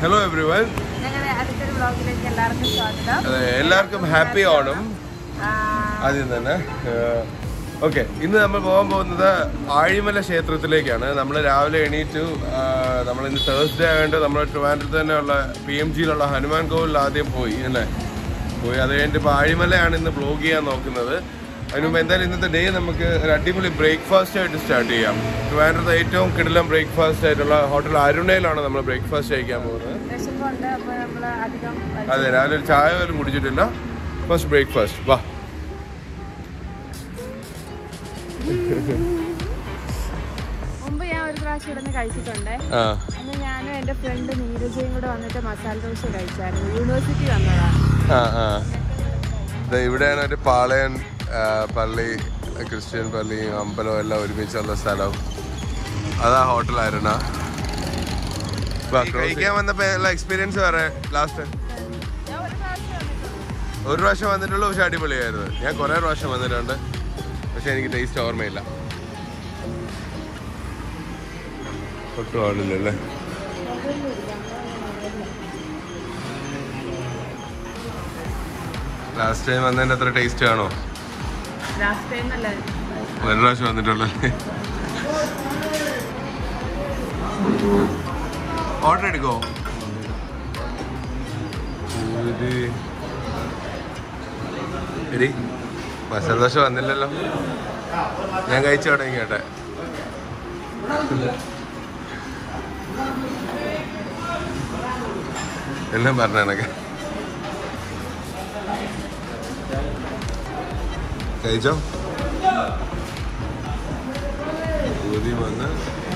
Hello every one ഞങ്ങളുടെ അടുത്തൊരു വ്ളോഗിലേക്ക് എല്ലാവർക്കും സ്വാഗതം അതെ എല്ലാവർക്കും ഹാപ്പി ഓണം ആ, ആദ്യം തന്നെ ഓക്കെ ഇന്ന് നമ്മൾ പോകാൻ പോകുന്നത് ആഴിമല ക്ഷേത്രത്തിലേക്കാണ് നമ്മൾ രാവിലെ എണീറ്റു നമ്മൾ ഇന്ന് തേഴ്സ്ഡേ ആയതുകൊണ്ട് നമ്മൾ ട്രിവാൻഡ്രത്ത് തന്നെയുള്ള പി എം ജിയിലുള്ള ഹനുമാൻ കോവിലിൽ ആദ്യം പോയി അല്ലേ പോയി അത് കഴിഞ്ഞിട്ട് ഇപ്പോൾ ആഴിമലയാണ് ഇന്ന് ബ്ലോഗ് ചെയ്യാൻ നോക്കുന്നത് അതിന് മുമ്പ് എന്തായാലും ഇന്നത്തെ ഡേ നമുക്ക് ഒരു അടിപൊളി ബ്രേക്ക്ഫാസ്റ്റ് ആയിട്ട് സ്റ്റാർട്ട് ചെയ്യാം ട്രിവാൻഡ്രത്ത് ഏറ്റവും കിടിലം ബ്രേക്ക്ഫാസ്റ്റ് ആയിട്ടുള്ള ഹോട്ടൽ അരുണയിലാണ് നമ്മൾ ബ്രേക്ക്ഫാസ്റ്റ് കഴിക്കാൻ പോകുന്നത് വിശപ്പുണ്ട് അപ്പോൾ നമ്മൾ അധികം അതെ രാവിലെ ഒരു ചായ പോലും കുടിച്ചിട്ടില്ല ഫസ്റ്റ് ബ്രേക്ക്ഫാസ്റ്റ് വാ മുമ്പ് ഞാൻ ഒരു പ്രാവശ്യം ഇവിടെ നിന്ന് കഴിച്ചിട്ടുണ്ട് ആ അന്ന് ഞാനും എൻ്റെ ഫ്രണ്ട് നീരജയും കൂടെ വന്നിട്ട് മസാല ദോശ കഴിച്ചായിരുന്നു യൂണിവേഴ്സിറ്റി വന്നതാണ് ആ ആ ദേ ഇവിടെയാണ് ഒരു പാളയൻ ആ, പള്ളി ക്രിസ്ത്യൻ പള്ളിയും അമ്പലവും എല്ലാം ഒരുമിച്ചുള്ള സ്ഥലം അതാ ഹോട്ടലായിരുന്ന കഴിക്കാൻ വന്നപ്പോ ഉള്ള എക്സ്പീരിയൻസ് പറയാം ലാസ്റ്റ് ഞാൻ ഒരു പ്രാവശ്യം വന്നിട്ടുണ്ട് ഒരു പ്രാവശ്യം വന്നിട്ടുള്ളൂ പക്ഷെ അടിപൊളിയായിരുന്നു ഞാൻ കുറേ പ്രാവശ്യം വന്നിട്ടുണ്ട് പക്ഷെ എനിക്ക് ടേസ്റ്റ് ഓർമ്മയില്ല ഒട്ടും ആളില്ലല്ലേ ലാസ്റ്റ് ടൈം വന്നതിന്റെ അത്ര ടേസ്റ്റ് ആണോ ലാസ്റ്റ് ടൈം അല്ല ഒരു പ്രാവശ്യം വന്നിട്ടുള്ളൂ ഓർഡർ എടുക്കോ എടി മസാല ദോശ വന്നില്ലല്ലോ ഞാൻ കഴിച്ചു തുടങ്ങി കേട്ടെ എല്ലാം പറഞ്ഞ കണക്ക് കഴിച്ചോ ഊതി വന്ന്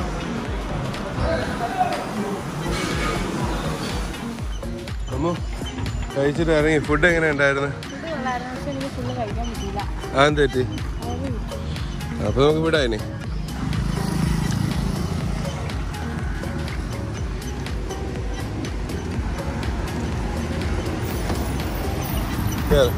അമ്മോ കഴിച്ചിട്ട് ഇറങ്ങി ഫുഡ് എങ്ങനെ ഉണ്ടായിരുന്നു ഫുഡ് കൊള്ളായിരുന്നു പക്ഷെ എനിക്ക് ഫുള്ള് കഴിക്കാൻ പറ്റിയില്ല ആ തെറ്റി അപ്പൊ നമുക്ക് വിടാ ഇനി കേറ്.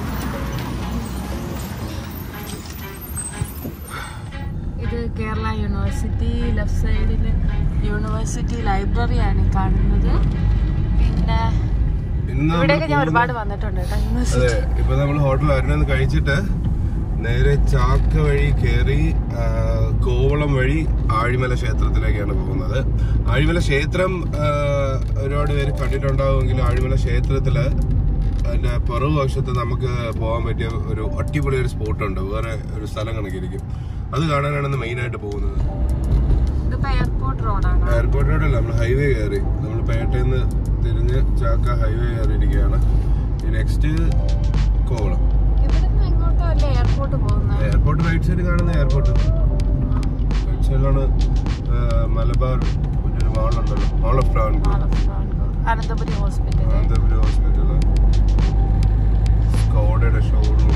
ഇത് കേരള യൂണിവേഴ്സിറ്റി ലെഫ്റ്റ് സൈഡിൽ യൂണിവേഴ്സിറ്റി ലൈബ്രറിയാണ് ഈ കാണുന്നത് പിന്നെ ഇന്ന് നമ്മള് ഇവിടെയൊക്കെ ഞാൻ പോകുന്ന- ഒരുപാട് വന്നിട്ടുണ്ട് കേട്ടോ യൂണിവേഴ്സിറ്റി അതെ ഇപ്പൊ നമ്മൾ ഹോട്ടൽ അരുണെന്ന് കഴിച്ചിട്ട് നേരെ ചാക്ക വഴി കയറി ആ, കോവളം വഴി ആഴിമല ക്ഷേത്രത്തിലേക്കാണ് പോകുന്നത് ആഴിമല ക്ഷേത്രം ആ, ഒരുപാട് പേര് കണ്ടിട്ടുണ്ടാവുമെങ്കിലും ആഴിമല ക്ഷേത്രത്തില് അതിന്റെ പുറകുവശത്ത് നമുക്ക് പോകാൻ പറ്റിയ ഒരു അടിപൊളി ഒരു സ്പോട്ട് ഉണ്ട് വേറെ ഒരു സ്ഥലം കണക്കിരിക്കും അത് കാണാനാണ് മെയിൻ ആയിട്ട് പോകുന്നത് ഇതിപ്പോ എയർപോർട്ട് റോഡാണ് എയർപോർട്ട് റോഡല്ല നമ്മൾ ഹൈവേ കയറി നമ്മൾ പേട്ടയിൽ നിന്ന് തിരിഞ്ഞ് ചാക്ക ഹൈവേ കയറിയിരിക്കുകയാണ് നെക്സ്റ്റ് കോവളം ഇവിടുന്ന് എങ്ങോട്ടോ അല്ലേ എയർപോർട്ട് പോകുന്നത് എയർപോർട്ട് റൈറ്റ് സൈഡ് കാണുന്ന എയർപോർട്ട് റൈറ്റ് സൈഡിലാണ് മലബാർ മറ്റൊരു മാളുണ്ടല്ലോ mall of Travancore Ananthapuri hospital Ananthapuram hospital സ്കോഡയുടെ ഷോറൂം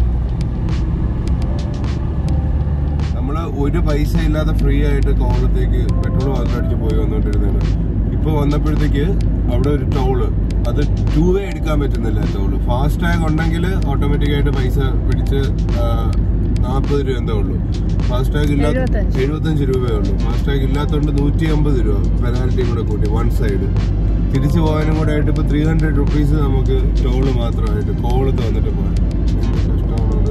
നമ്മള് ഒരു പൈസ ഇല്ലാതെ ഫ്രീ ആയിട്ട് കോവളത്തേക്ക് പെട്രോൾ മാത്രം അടിച്ച് പോയി വന്നോണ്ടിരുന്നത് ഇപ്പൊ വന്നപ്പോഴത്തേക്ക് അവിടെ ഒരു ടോള് അത് ടൂ വേ എടുക്കാൻ പറ്റുന്നില്ല ടോള് ഫാസ്റ്റ് ടാഗ് ഉണ്ടെങ്കിൽ ഓട്ടോമാറ്റിക് ആയിട്ട് പൈസ പിടിച്ച് നാൽപ്പത് രൂപ എന്തോ ഉള്ളൂ ഫാസ്റ്റ് ടാഗ് ഇല്ലാത്ത എഴുപത്തഞ്ച്. എഴുപത്തഞ്ച് രൂപയേ ഉള്ളൂ ഫാസ്റ്റ് ടാഗ് ഇല്ലാത്തതുകൊണ്ട് നൂറ്റി അമ്പത് രൂപ പെനാൽറ്റിയും കൂടെ കൂട്ടി വൺ സൈഡ് തിരിച്ചു പോകാനും കൂടെ ആയിട്ട് ഇപ്പൊ ത്രീ ഹൺഡ്രഡ് റുപ്പീസ് നമുക്ക് ടോള് മാത്രമായിട്ട് കോവളത്ത് വന്നിട്ട് പോകാൻ എന്ത് കഷ്ടമാണത്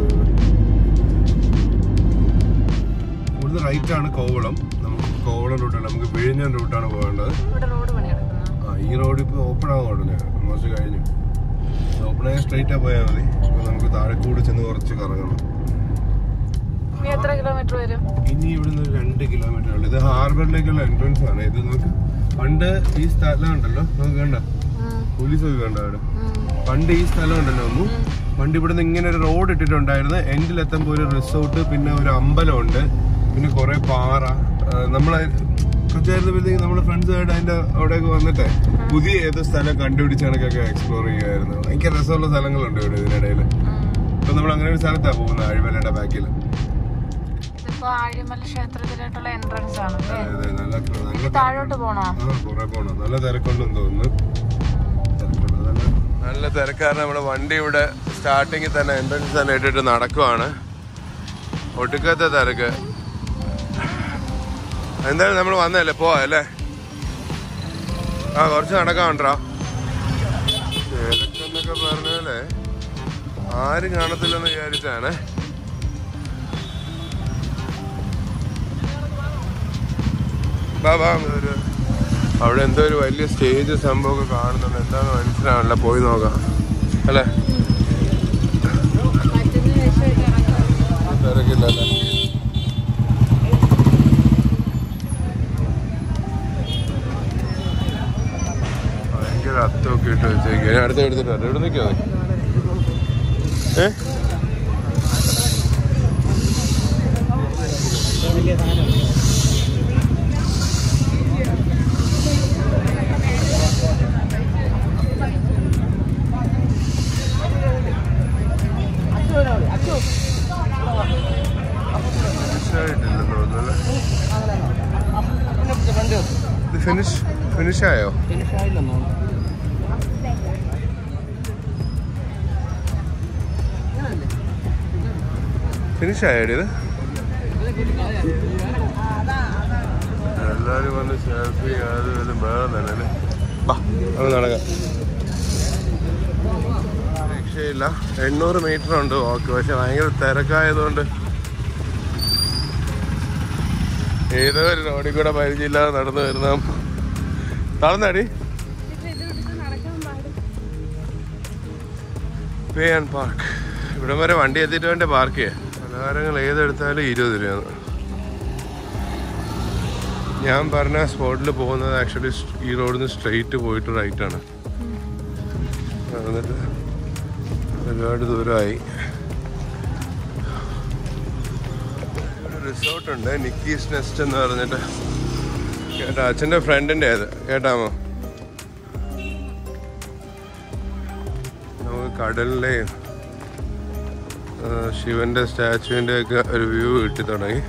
ഇവിടുന്ന് റൈറ്റ് ആണ് കോവളം നമുക്ക് കോവളം റൂട്ടാണ് നമുക്ക് വിഴിഞ്ഞം റൂട്ടാണ് പോകേണ്ടത് ഇവിടെ റോഡ് പണി നടക്കുന്നു ആ ഈ റോഡ് ഇപ്പോൾ ഓപ്പൺ ആകും ഉടനെ ഓൾമോസ്റ്റ് കഴിഞ്ഞു ഓപ്പൺ ആയ സ്ട്രൈറ്റാ പോയാൽ മതി ഇപ്പൊ നമുക്ക് താഴെക്കൂട് ചെന്ന് കുറച്ച് കറങ്ങണം ഇനി എത്ര കിലോമീറ്റർ വരും ഇനി ഇവിടുന്ന് ഒരു രണ്ട് കിലോമീറ്റർ ഉള്ളു ഇത് ഹാർബറിലേക്കുള്ള എൻട്രൻസ് ആണ് ഇത് നമുക്ക് പണ്ട് ഈ സ്ഥലം ഉണ്ടല്ലോ നമുക്ക് കണ്ട പോലീസ് ഒക്കെ കണ്ട അവിടെ പണ്ട് ഈ സ്ഥലം ഉണ്ടല്ലോ ഒന്നു പണ്ട് ഇവിടുന്ന് ഇങ്ങനെ ഒരു റോഡ് ഇട്ടിട്ടുണ്ടായിരുന്നു എൻഡിലെത്തുമ്പോൾ ഒരു റിസോർട്ട് പിന്നെ ഒരു അമ്പലമുണ്ട് പിന്നെ കുറെ പാറ ആ, നമ്മളെ കൊച്ചായിരുന്നപ്പോഴത്തേക്ക് നമ്മുടെ ഫ്രണ്ട്സ് ആയിട്ട് അതിന്റെ അവിടെയൊക്കെ വന്നിട്ട് പുതിയ ഏത് സ്ഥലം കണ്ടുപിടിച്ച് കണക്കൊക്കെ എക്സ്പ്ലോർ ചെയ്യുമായിരുന്നു ഭയങ്കര രസമുള്ള സ്ഥലങ്ങളുണ്ട് ഇവിടെ ഇതിനിടയിൽ ഇപ്പൊ നമ്മൾ അങ്ങനെ ഒരു സ്ഥലത്താണ് പോകുന്നത് അഴിമലയുടെ ബാക്കിൽ ഇതിപ്പോ ആഴിമല ക്ഷേത്രത്തിലോട്ടുള്ള എൻട്രൻസ് ആണ് അല്ലേ അതെ നല്ല നല്ല താഴോട്ട് പോണോ ആ കുറെ പോണം നല്ല തിരക്കുണ്ടെന്ന് തോന്നുന്നു തിരക്കുണ്ട്, നല്ല- നല്ല തിരക്കാരൻ നമ്മുടെ വണ്ടി ഇവിടെ സ്റ്റാർട്ടിങ്ങിൽ തന്നെ എൻട്രൻസ് തന്നെ ഇട്ടിട്ട് നടക്കുവാണ് ഒടുക്കത്തെ തിരക്ക് എന്തായാലും നമ്മൾ വന്നല്ലേ പോവാ അല്ലേ ആ കുറച്ച് നടക്കാണ്ടാ ഏതൊക്കെന്നൊക്കെ പറഞ്ഞാലേ ആരും കാണത്തില്ലെന്ന് വിചാരിച്ചാണ് ബാബാ ഒരു അവിടെ എന്തോ ഒരു വലിയ സ്റ്റേജ് സംഭവമൊക്കെ കാണുന്നുണ്ട് എന്താന്ന് മനസ്സിലാവണില്ല പോയി നോക്കാം അല്ലേ മറ്റൊന്ന് വിഷയമായിട്ട് ഇറങ്ങാം തിരക്കില്ലല്ലേ ഭയങ്കര അത്തൊക്കെ ഇട്ട് വെച്ചേക്ക് ഞാൻ അടുത്ത് എടുത്തിട്ട് വരാം ഇവിടെ നിൽക്കാ ഏ ഫിനിഷായിട്ടില്ലെന്ന് തോന്നുന്നല്ലേ ഇത് ഫിനിഷ് ഫിനിഷ് ആയോ ഫിനിഷ് ആയോടി ഇത് എല്ലാരും വന്ന് സെൽഫി അത് ഇത് വേറെ തന്നെ അല്ലേ ബാ അത് നടക്കാം രക്ഷയില്ല എണ്ണൂറ് മീറ്റർ ഉണ്ട് ഓക്കെ പക്ഷെ ഭയങ്കര തിരക്കായതുകൊണ്ട് ഏതോ ഒരു റോഡിൽ കൂടെ പരിചയമില്ലാതെ നടന്നു വരുന്ന തളർന്നടി ഇത് ഇത് വിട്ടിട്ട് നടക്കാൻ പാടും പേ ആൻഡ് പാർക്ക് ഇവിടം വരെ വണ്ടി എത്തിയിട്ട് വേണ്ടേ പാർക്ക് ചെയ്യാൻ പലഹാരങ്ങൾ ഏതെടുത്താലും ഇരുപത് രൂപയാണ് ഞാൻ പറഞ്ഞ സ്പോട്ടിൽ പോകുന്നത് ആക്ച്വലി ഈ റോഡിൽ നിന്ന് സ്ട്രെയിറ്റ് പോയിട്ട് റൈറ്റ് ആണ് എന്നിട്ട് ഒരുപാട് ദൂരമായി റിസോർട്ട് ഉണ്ട് നിക്കീസ് നെസ്റ്റ് എന്ന് പറഞ്ഞിട്ട് കേട്ടാ അച്ഛൻ്റെ ഫ്രണ്ടിൻ്റെ അത് കേട്ടാമോ നമുക്ക് കടലിലെയും ആ, ശിവന്റെ സ്റ്റാച്ചുവിന്റെ ഒക്കെ ഒരു വ്യൂ കിട്ടി തുടങ്ങി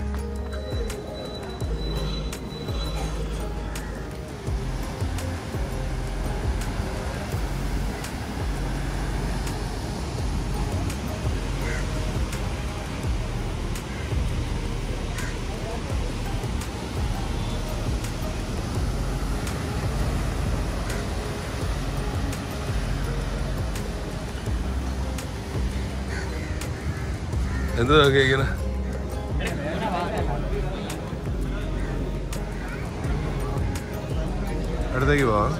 എന്ത് നോക്കിയിരിക്കണ അടുത്തേക്ക് പോവാം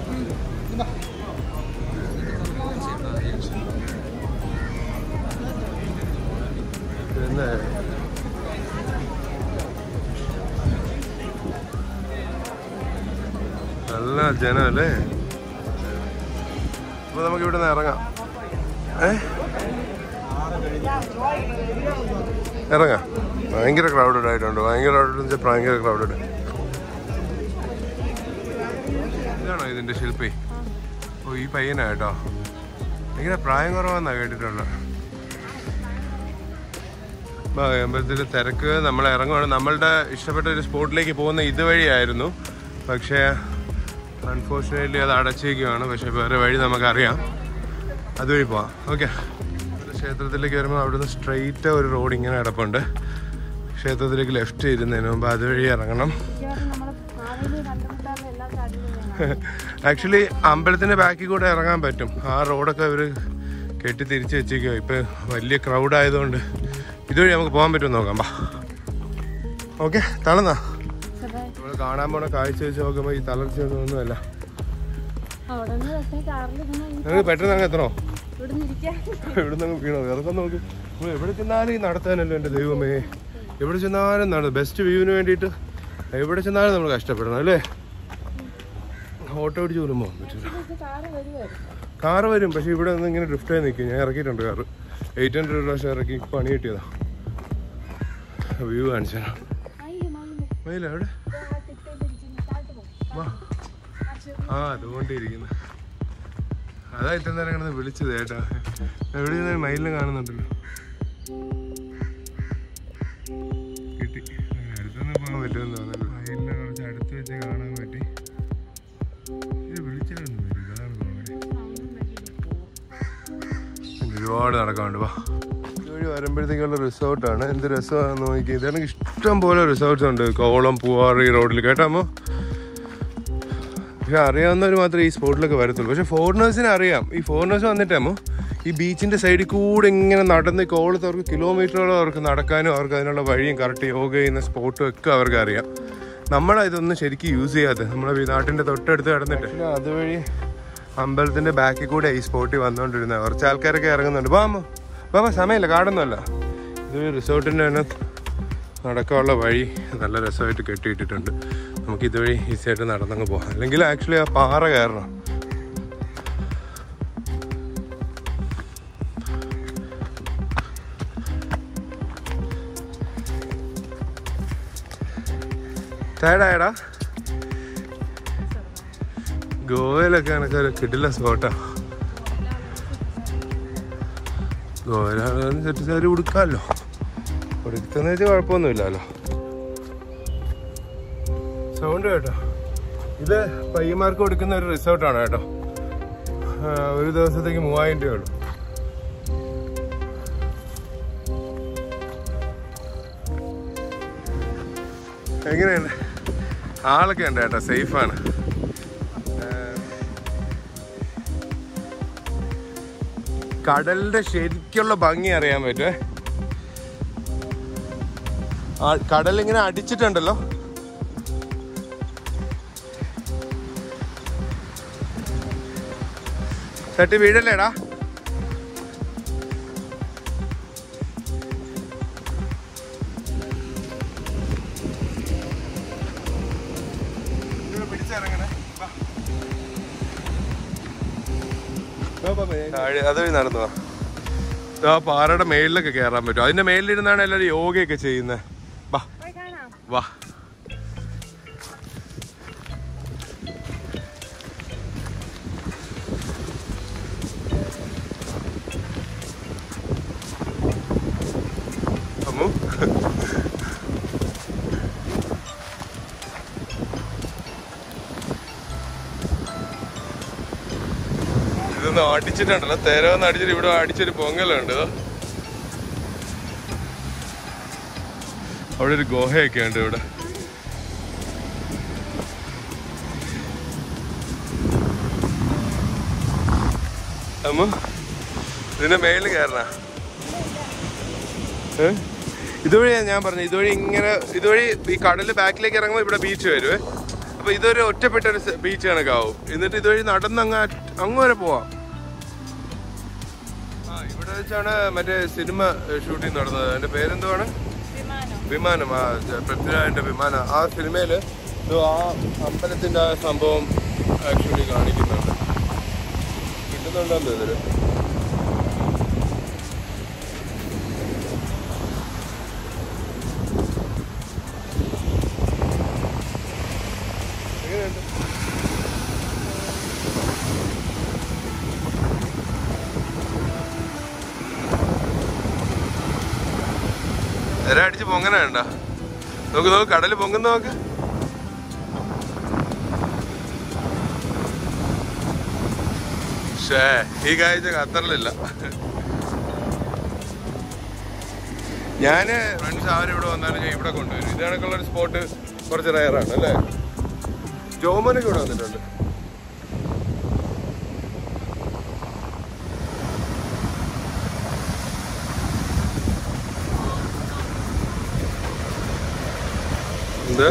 പിന്നെ നല്ല ജനമല്ലേ അപ്പൊ നമുക്ക് ഇവിടെ നിന്ന് ഇറങ്ങാം ഏ ഇറങ്ങാം ഭയങ്കര ക്രൗഡഡ് ആയിട്ടുണ്ട് ഭയങ്കര ക്രൗഡഡ് വെച്ചാൽ ഭയങ്കര ക്രൗഡഡ് ഇതാണോ ഇതിന്റെ ശില്പി ഓ ഈ പയ്യനാ കേട്ടോ ഭയങ്കര പ്രായം കുറവെന്നാ കേട്ടിട്ടുള്ളത് ബാ, അമ്പലത്തിൽ തിരക്ക് നമ്മൾ ഇറങ്ങുവാണ് നമ്മളുടെ ഇഷ്ടപ്പെട്ട ഒരു സ്പോട്ടിലേക്ക് പോകുന്ന ഇതുവഴിയായിരുന്നു പക്ഷേ അൺഫോർച്ചുനേറ്റ്ലി അത് അടച്ചേക്കുവാണ് പക്ഷെ വേറെ വഴി നമുക്കറിയാം അതുവഴി പോവാം ഓക്കെ ക്ഷേത്രത്തിലേക്ക് വരുമ്പോൾ അവിടുന്ന് സ്ട്രെയിറ്റ് ഒരു റോഡ് ഇങ്ങനെ കിടപ്പുണ്ട് ക്ഷേത്രത്തിലേക്ക് ലെഫ്റ്റ് ഇരുന്നതിന് മുമ്പ് അതുവഴി ഇറങ്ങണം മിക്കവാറും നമ്മള് മാവേലി കണ്ടുമുട്ടാനുള്ള എല്ലാ സാധ്യതയും ആക്ച്വലി അമ്പലത്തിന്റെ ബാക്കിൽ കൂടെ ഇറങ്ങാൻ പറ്റും ആ റോഡൊക്കെ അവർ കെട്ടി തിരിച്ച് വെച്ചേക്കോ ഇപ്പൊ വലിയ ക്രൗഡ് ആയതുകൊണ്ട് ഇതുവഴി നമുക്ക് പോകാൻ പറ്റും നോക്കാം ബാ ഓക്കെ തളന്നാ നമ്മൾ കാണാൻ പോണ കാഴ്ച വെച്ച് നോക്കുമ്പോൾ ഈ തളർച്ചയൊന്നും ഒന്നുമല്ല അവിടെ നിന്ന് പക്ഷേ കാറിൽ ഇങ്ങനെ ഈ നമുക്ക് പെട്ടെന്ന് അങ്ങ് എത്തണോ ഇവിടെ നിന്ന് ഇരിക്കാൻ ഇവിടെ നിന്ന് വീണോ ഇറക്കം നോക്ക് നമ്മൾ എവിടെ ചെന്നാലും ഈ നടത്താനല്ലോ എൻ്റെ ദൈവമേ എവിടെ ചെന്നാലും നട ബെസ്റ്റ് വ്യൂവിന് വേണ്ടിയിട്ട് എവിടെ ചെന്നാലും നമ്മൾ കഷ്ടപ്പെടണം അല്ലേ ഓട്ടോ ഓടിച്ച് പോലും പോകാൻ പറ്റില്ല കാറ് വരുമായിരുന്നു കാറ് വരും പക്ഷെ ഇവിടെ നിന്ന് ഇങ്ങനെ ഡ്രിഫ്റ്റ് ആയി നിൽക്കും ഞാൻ ഇറക്കിയിട്ടുണ്ട് കാറ് എയ്റ്റ് ഹൺഡ്രഡ് പ്രാവശ്യം ഇറക്കി പണി കിട്ടിയതാ വ്യൂ കാണിച്ചു തരാം അയ്യോ മാവിന്റെ മയില എവിടെ ആ തിട്ടയിലിരിക്കുന്നു താഴ്ത്തു പോകും വാ ആ അതുകൊണ്ടിരിക്കുന്നു അതാ ഇത്ര നേരം കിടന്ന് വിളിച്ചത് ഏട്ടാ എവിടെ നിന്ന് മയിലിനെ കാണുന്നുണ്ടല്ലോ കിട്ടി അടുത്തൊന്നും പോകാൻ പറ്റുമെന്ന് തോന്നുന്നു മയിലിനെ കുറച്ച് അടുത്ത് വെച്ച് കാണാൻ പറ്റി ഇത് വിളിച്ചാലൊന്നും വരില്ല അതാണ് കോമഡി ഒരുപാട് നടക്കാനുണ്ട് വാ ഇതുവഴി വരുമ്പോഴത്തേക്കുള്ള റിസോർട്ടാണ് എന്ത് രസമാണെന്ന് നോക്കി ഇതാണെങ്കിൽ ഇഷ്ടം പോലെ റിസോർട്ട്സ് ഉണ്ട് കോവളം പൂവാറ് ഈ റോഡിൽ കേട്ടാമോ പക്ഷെ അറിയാവുന്നവർ മാത്രമേ ഈ സ്പോട്ടിലൊക്കെ വരത്തുള്ളൂ പക്ഷെ ഫോറിനേഴ്സിനെ അറിയാം ഈ ഫോറിനേഴ്സ് വന്നിട്ടാമോ ഈ ബീച്ചിന്റെ സൈഡിൽ കൂടെ ഇങ്ങനെ നടന്ന് കോളത്ത് അവർക്ക് കിലോമീറ്ററോളം അവർക്ക് നടക്കാനും അവർക്ക് അതിനുള്ള വഴിയും കറക്റ്റ് യോഗ ചെയ്യുന്ന സ്പോട്ടും ഒക്കെ അവർക്ക് അറിയാം നമ്മളെ ഇതൊന്നും ശരിക്കും യൂസ് ചെയ്യാതെ നമ്മളെ ഈ നാട്ടിന്റെ തൊട്ടടുത്ത് കിടന്നിട്ട് അതുവഴി അമ്പലത്തിന്റെ ബാക്കിൽ കൂടെ ഈ സ്പോട്ടിൽ വന്നുകൊണ്ടിരുന്നത് കുറച്ച് ആൾക്കാരൊക്കെ ഇറങ്ങുന്നുണ്ട് ബാമോ ബാബാ സമയമില്ല കാടൊന്നുമല്ല ഇത് റിസോർട്ടിന്റെ തന്നെ നടക്കാനുള്ള വഴി നല്ല രസമായിട്ട് കെട്ടിയിട്ടിട്ടുണ്ട് നമുക്ക് ഇതുവഴി ഈസി ആയിട്ട് നടന്നങ്ങ് പോകാം അല്ലെങ്കിൽ ആക്ച്വലി ആ പാറ കയറണം ടയർഡായടാ ഗോവയിലൊക്കെ കണക്കൊരു കിട്ടില്ല സ്പോട്ടാ ഗോവയിലാണ് സെറ്റ് സാരി ഉടുക്കാമല്ലോ ഉടുക്കുന്ന വെച്ചാൽ കുഴപ്പമൊന്നുമില്ലല്ലോ സൗണ്ട് കേട്ടോ ഇത് പയ്യന്മാർക്ക് കൊടുക്കുന്ന ഒരു റിസോർട്ടാണ് കേട്ടോ ആ, ഒരു ദിവസത്തേക്ക് മൂവായിരം രൂപയുള്ളൂ എങ്ങനെയുണ്ട് ആളൊക്കെ ഉണ്ട് കേട്ടോ സേഫാണ് കടലിന്റെ ശരിക്കുള്ള ഭംഗി അറിയാൻ പറ്റുമേ ആ കടൽ ഇങ്ങനെ അടിച്ചിട്ടുണ്ടല്ലോ ചട്ടി വീഴല്ലേടാ പിടിച്ചിറങ്ങണേ അതുവഴി നടന്നു വാ. ദാ ആ പാറയുടെ മേളിലൊക്കെ കയറാൻ പറ്റും അതിന്റെ മേളിലിരുന്നാണ് എല്ലാവരും യോഗയൊക്കെ ചെയ്യുന്നത് വാ വാ അമ്മു ഇതൊന്ന് അടിച്ചിട്ടുണ്ടല്ലോ തെരവെന്ന് അടിച്ചിട്ട് ഇവിടെ അടിച്ചൊരു പൊങ്ങലുണ്ട് ഇതോ. അവിടെ ഒരു ഗുഹയൊക്കെ ഉണ്ട് ഇവിടെ അമ്മ ഇതിന്റെ മേളിൽ കയറണ ഇതുവഴിയാ ഞാൻ പറഞ്ഞു ഇതുവഴി ഇങ്ങനെ ഇതുവഴി ഈ കടല് ബാക്കിലേക്ക് ഇറങ്ങുമ്പോൾ ഇവിടെ ബീച്ച് വരുവേ അപ്പൊ ഇതൊരു ഒറ്റപ്പെട്ട ഒരു ബീച്ച് കണക്കാവും എന്നിട്ട് ഇതുവഴി നടന്ന് അങ്ങ് അറ്റ്- അങ്ങ് വരെ പോവാം ആ ഇവിടെ വെച്ചാണ് മറ്റേ സിനിമ ഷൂട്ടിംഗ് നടന്നത് അതിന്റെ പേരെന്തുവാണ് വിമാനം ആ ജ- പൃഥ്വിരാജിന്റെ വിമാനം ആ സിനിമയില് ഇത് ആ അമ്പലത്തിന്റെ ആ സംഭവം ആക്ച്വലി കാണിക്കുന്നുണ്ട് കിട്ടുന്നുണ്ടല്ലോ ഇതില് എങ്ങനെയുണ്ട് എര അടിച്ച് പൊങ്ങന വേണ്ട നോക്ക് നോക്ക് കടല് പൊങ്ങുന്ന നോക്ക് ഷേ ഈ കാഴ്ച ഖത്തറിലില്ല ഞാന് ഫ്രണ്ട്സ് ആരിവിടെ വന്നാലും ഞാൻ ഇവിടെ കൊണ്ടുവരും ഇത് കണക്കുള്ള ഒരു സ്പോട്ട് കുറച്ച് റയറാണ് അല്ലേ ജോമനൊക്കെ ഇവിടെ വന്നിട്ടുണ്ട് എന്ത്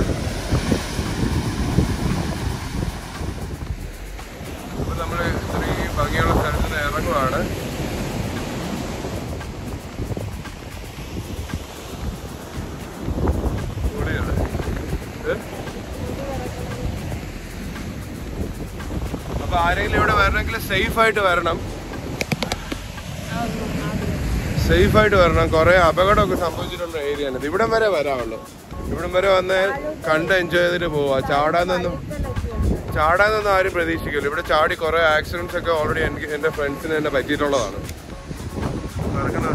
അപ്പൊ നമ്മള് ഇത്രയും ഭംഗിയുള്ള സ്ഥലത്ത് നിന്ന് ഇറങ്ങുവാണ് പൊളിയാണ്. ഏ? അപ്പൊ ആരെങ്കിലും ഇവിടെ വരണമെങ്കിൽ സേഫ് ആയിട്ട് വരണം സേഫ് ആയിട്ട് വരണം കുറെ അപകടമൊക്കെ സംഭവിച്ചിട്ടുള്ള ഏരിയ ആണ് ഇവിടം വരെ വരാവുള്ളൂ ഇവിടം വരെ വന്ന് കണ്ട് എൻജോയ് ചെയ്തിട്ട് പോവാ ചാടാനൊന്നും ചാടാനൊന്നും ആരും പ്രതീക്ഷിക്കില്ല ഇവിടെ ചാടി കുറെ ആക്സിഡന്റ്സ് ഒക്കെ ഓൾറെഡി എനിക്ക് എന്റെ ഫ്രണ്ട്സിന് തന്നെ പറ്റിയിട്ടുള്ളതാണ് പറക്കുന്ന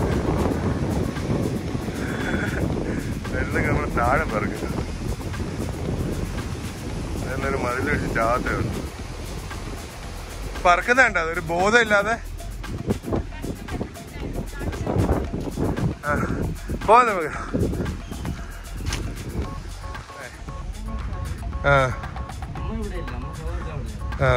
വെള്ളമൊക്കെ നമ്മൾ താഴെ പറക്കുന്നത് അതിനൊരു മതിലടിച്ച് ചാകത്തുണ്ട് പറക്കുന്നുണ്ട് അതൊരു ബോധമില്ലാതെ ആ, പോവാം നമുക്ക് ആ ആ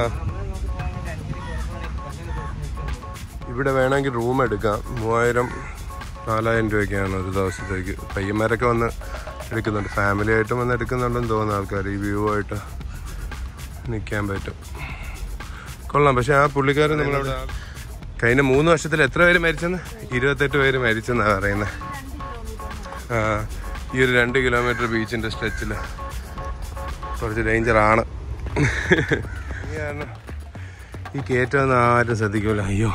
ഇവിടെ വേണമെങ്കിൽ റൂം എടുക്കാം മൂവായിരം നാലായിരം രൂപയ്ക്കാണ് ഒരു ദിവസത്തേക്ക് പയ്യന്മാരൊക്കെ വന്ന് എടുക്കുന്നുണ്ട് ഫാമിലി ആയിട്ടും വന്ന് എടുക്കുന്നുണ്ടെന്ന് തോന്നുന്നു ആൾക്കാർ ഈ വ്യൂ ആയിട്ട് നിൽക്കാൻ പറ്റും കൊള്ളാം പക്ഷെ ആ പുള്ളിക്കാരൻ നമ്മളവിടെ കഴിഞ്ഞ മൂന്ന് വർഷത്തിൽ എത്ര പേര് മരിച്ചെന്ന് ഇരുപത്തെട്ട് പേര് മരിച്ചെന്നാണ് പറയുന്നത് ആ ഈ ഒരു രണ്ട് കിലോമീറ്റർ ബീച്ചിൻ്റെ സ്ട്രെച്ചിൽ കുറച്ച് ഡേഞ്ചറാണ് കാരണം ഈ കയറ്റമൊന്നും ആരും ശ്രദ്ധിക്കൂല അയ്യോ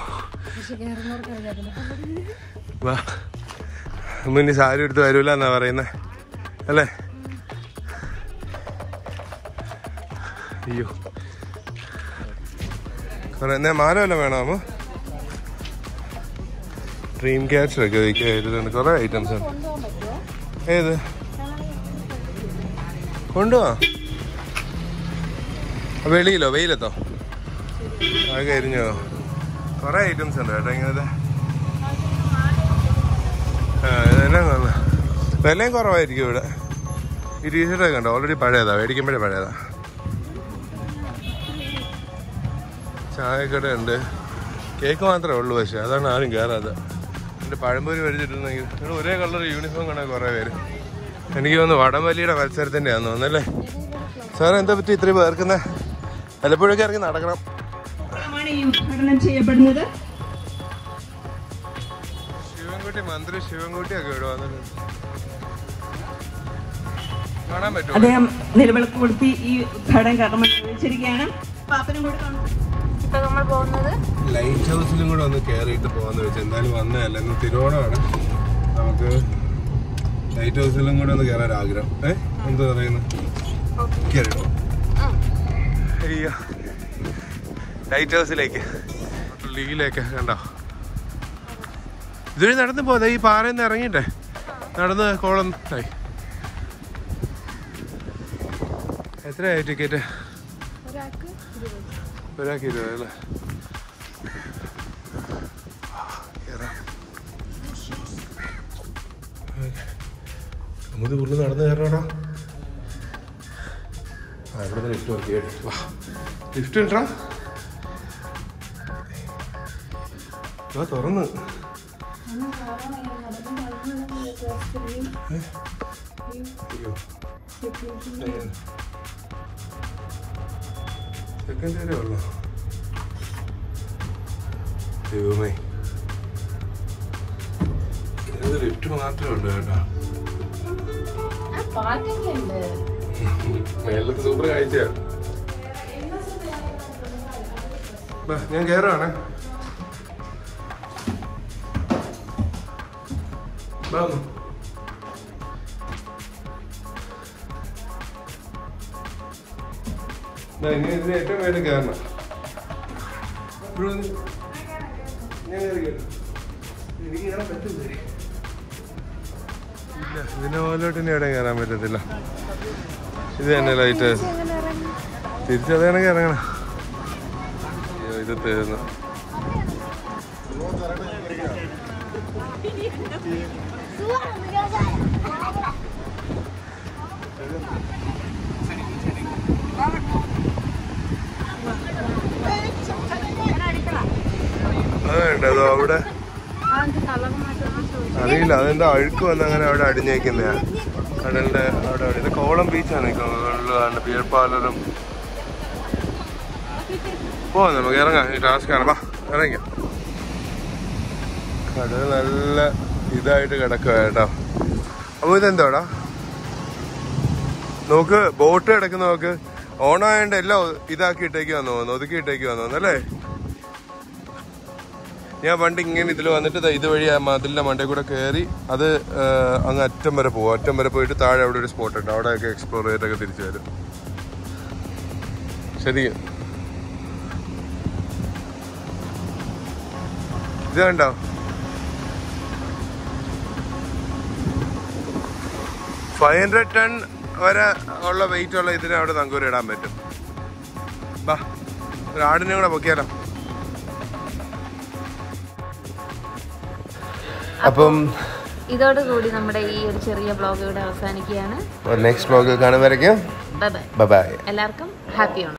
വാ മുന്നിൽ സാരി എടുത്ത് വരൂല എന്നാ പറയുന്നത് അല്ലേ അയ്യോ കുറെ എന്നാ മാല വല്ലതും വേണോ അമ്മ ഡ്രീം ക്യാച്ചറൊക്കെ വയ്ക്കായിരുന്നു കുറേ ഐറ്റംസ് ഉണ്ട് ഏത് കൊണ്ടുപോവാ വെളിയിലോ വെയിലെത്തോ അത് കരിഞ്ഞോ കുറേ ഐറ്റംസ് ഉണ്ട് കേട്ടോ ഇങ്ങനത്തെ ആ ഇതെല്ലാം നല്ല വിലയും കുറവായിരിക്കും ഇവിടെ ഈ ടീഷർട്ടൊക്കെ കണ്ടോ ഓൾറെഡി പഴയതാ മേടിക്കുമ്പോഴേ പഴയതാ ചായക്കട ഉണ്ട് കേക്ക് മാത്രമേ ഉള്ളൂ പക്ഷേ അതാണ് ആരും കയറാതെ എൻ്റെ പഴംപൊരി മേടിച്ചിട്ടുണ്ടെങ്കിൽ ഇവിടെ ഒരേ കളർ യൂണിഫോം കാണാൻ കുറേ പേര് എനിക്ക് തോന്നുന്നു വടംവലിയുടെ മത്സരത്തിൻ്റെ ആണെന്ന് തോന്നുന്നല്ലേ സാറേ എന്താ പറ്റി ഇത്രയും പേർക്കുന്നത് വല്ലപ്പോഴൊക്കെ ഇറങ്ങി നടക്കണം ആണ് ഈ ഉദ്ഘാടനം ചെയ്യപ്പെടുന്നത് ശിവൻകുട്ടി മന്ത്രി ശിവൻകുട്ടിയൊക്കെ ഇവിടെ വന്നിട്ടുണ്ട് കാണാൻ പറ്റുമോ അദ്ദേഹം നിലവിളക്ക് കൊടുത്തി ഈ ഉദ്ഘാടന കർമ്മം നിർവഹിച്ചിരിക്കുകയാണ് പാപ്പനും കൂടെ കാണും ഇപ്പൊ നമ്മൾ പോകുന്നത് ലൈറ്റ് ഹൗസിലും കൂടെ ഒന്ന് കയറിയിട്ട് പോകാന്ന് വെച്ചാൽ എന്തായാലും വന്നതല്ല ഇന്ന് തിരുവോണമാണ് നമുക്ക് ലൈറ്റ് ഹൗസിലും കൂടെ ഒന്ന് കയറാൻ ആഗ്രഹം ഏ എന്താ പറയുന്നു കേറിട്ടോ അയ്യോ ലൈറ്റ് ഹൗസിലേക്ക് ലീലേക്ക് കണ്ടോ ഇതുവഴി നടന്നു പോകാം ഈ പാറയിൽ നിന്ന് ഇറങ്ങിയിട്ടെ നടന്ന് കോളം ആയി എത്രയായി ടിക്കറ്റ് ഒരാൾക്ക് ഇരുപത് ഒരാൾക്ക് ഇരുപത് അല്ലേ നമുക്ക് ഉള്ളിൽ നടന്നു കയറണോടാ ആ ഇവിടെ നിന്ന് ലിഫ്റ്റ് നോക്കി വാ ലിഫ്റ്റ് ഉണ്ടോ ആ തുറന്ന് ഏ? അയ്യോ സെക്കൻഡ് വരെ ഉള്ളു ദൈവമേ ഇത് ലിഫ്റ്റ് മാത്രമേ ഉള്ളൂ കേട്ടോ മേലത്തെ സൂപ്പർ കാഴ്ചയാണ് ബാ, ഞാൻ കയറാണേ ബാ അമ്മ. ദാ, ഇനി ഇതിന് ഏറ്റവും മേലെ കയറണം ഇവിടെ വന്ന് ഞാൻ കയറി കയറാം. എനിക്ക് കയറാൻ പറ്റില്ല ഇല്ല ഇതിനെ പോലോട്ട് ഇനി എവിടെ കയറാൻ പറ്റത്തില്ല ഇത് തന്നെ ലൈറ്റ് തിരിച്ചതേണെങ്കിൽ ഇറങ്ങണം അയ്യോ ഇത് തീർന്നു അതുണ്ട് അതോ അവിടെ കളർ മാറ്റണം ചോദിച്ചു അറിയില്ല അതെന്താ അഴുക്ക് വന്ന് അങ്ങനെ അവിടെ അടിഞ്ഞേക്കുന്നയാ കടലിന്റെ അവിടെ അവിടെ ഇത് കോളം ബീച്ചാണ് നിൽക്കുന്നത് ബിയർ പാർലറും പോ നമുക്ക് ഇറങ്ങാം ഈ ടാസ്ക് ആണ് വാ ഇറങ്ങിക്കാം കടൽ നല്ല ഇതായിട്ട് കിടക്കുക കേട്ടോ അപ്പൊ ഇതെന്തോടാ നോക്ക് ബോട്ട് കിടക്കുന്ന നോക്ക് ഓണായോണ്ട് എല്ലാം ഇതാക്കി ഇട്ടേക്ക് വന്നു തോന്നുന്നു ഒതുക്കി ഇട്ടേക്ക് വന്നു തോന്നുന്നു അല്ലേ ഞാൻ പണ്ട് ഇങ്ങനെ ഇതിൽ വന്നിട്ട് ദാ ഇതുവഴി ആ മതിലിന്റെ മണ്ടയിൽ കൂടെ കയറി അത് ആ, അങ്ങ് അറ്റം വരെ പോകും അറ്റം വരെ പോയിട്ട് താഴെ അവിടെ ഒരു സ്പോട്ട് ഉണ്ട് അവിടെയൊക്കെ എക്സ്പ്ലോർ ചെയ്തിട്ടൊക്കെ തിരിച്ചു വരും ശരി ഇത് കണ്ടോ ഫൈവ് ഹൺഡ്രഡ് ടൺ വരെ ഉള്ള വെയിറ്റ് ഉള്ള ഇതിന് അവിടെ നങ്കൂരി ഇടാൻ പറ്റും ബാ ഒരു ആടിനെ കൂടെ പൊക്കിയാലോ അപ്പം ഇതോടുകൂടി നമ്മുടെ ഈ ഒരു ചെറിയ ബ്ലോഗ് ഇവിടെ അവസാനിക്കുകയാണ് നെക്സ്റ്റ് ബ്ലോഗ് കാണുമ്പോഴേക്കും ബൈ ബൈ ബൈ എല്ലാവർക്കും ഹാപ്പി ആണ്